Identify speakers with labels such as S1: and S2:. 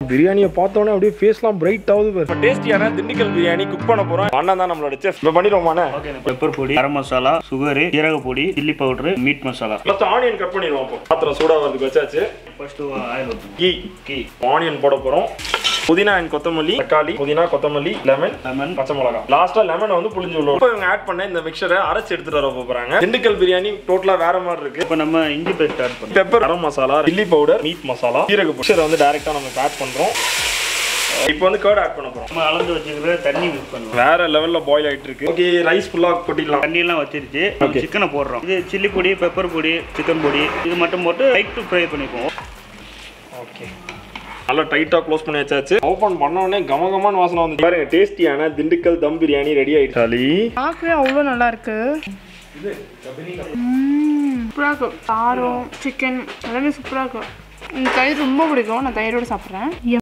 S1: பிரியாணியை பார்த்தோன்னே அப்படியே ஃபேஸ்லாம் பிரைட் ஆகுது பாரு டேஸ்டியான திண்டுக்கல் பிரியாணி குக் பண்ண போறோம் அண்ணா தான் நம்மளோட செஃப் இப்போ பண்ணிடுவோமாண்ணே
S2: பெப்பர் பொடி கரம் மசாலா சுகரு சீரக பொடி chilli powder meat masala
S1: first onion cut பண்ணிடுவோம் அப்போ பாத்திரம் சூடாக வரதுக்கு வச்சாச்சு
S2: ஃபர்ஸ்ட் ஆயில் ஊற்றணும்
S1: கீ
S2: கீ
S1: ஆனியன் போட போறோம் புதினா அண்ட் கொத்தமல்லி தக்காளி புதினா கொத்தமல்லி லெமன்
S2: லெமன்
S1: பச்சை மிளகா லாஸ்டா லெமனை வந்து புளிஞ்சு உள்ள இப்போ இவங்க ஆட் பண்ண இந்த மிக்சரை அரைச்சு எடுத்துட்டு வர போறாங்க திண்டுக்கல் பிரியாணி டோட்டலா வேற மாதிரி இருக்கு
S2: இப்போ நம்ம இஞ்சி பேஸ்ட் ஆட் பண்ணுறோம்
S1: pepper garam masala chilli powder meat masala சீரக மிக்சரை வந்து டைரக்டா நம்ம ஆட் பண்றோம் இப்போ வந்து கர்ட் ஆட் பண்ண போறோம்
S2: நம்ம அளந்து வச்சுக்கிற தண்ணி மிக்ஸ் பண்ணுவோம்
S1: வேற லெவல்ல பாயில் ஆயிட்டு இருக்கு ஓகே ரைஸ் ஃபுல்லா கொட்டிடலாம்
S2: தண்ணியெல்லாம் வச்சிருச்சு நம்ம சிக்கனை போடுறோம் இது சில்லி பொடி பெப்பர் பொடி சிக்கன் பொடி இது மட்டும் போட்டு லைட் டு ஃப்ரை பண்ணிக்குவோம்
S1: ஓகே நல்லா டைட்டா க்ளோஸ் பண்ணி வச்சாச்சு ஓபன் பண்ண உடனே கமகமான வாசனை வந்து பாருங்க டேஸ்டியான திண்டுக்கல் தம் பிரியாணி ரெடி ஆயிடுச்சு களி
S3: பார்க்கவே அவ்வளோ நல்லா இருக்கு சூப்பராக இருக்கும் காரம் சிக்கன் எல்லாமே சூப்பராக இருக்கும் எனக்கு தயிர் ரொம்ப பிடிக்கும் நான் தயிரோடு சாப்பிட்றேன்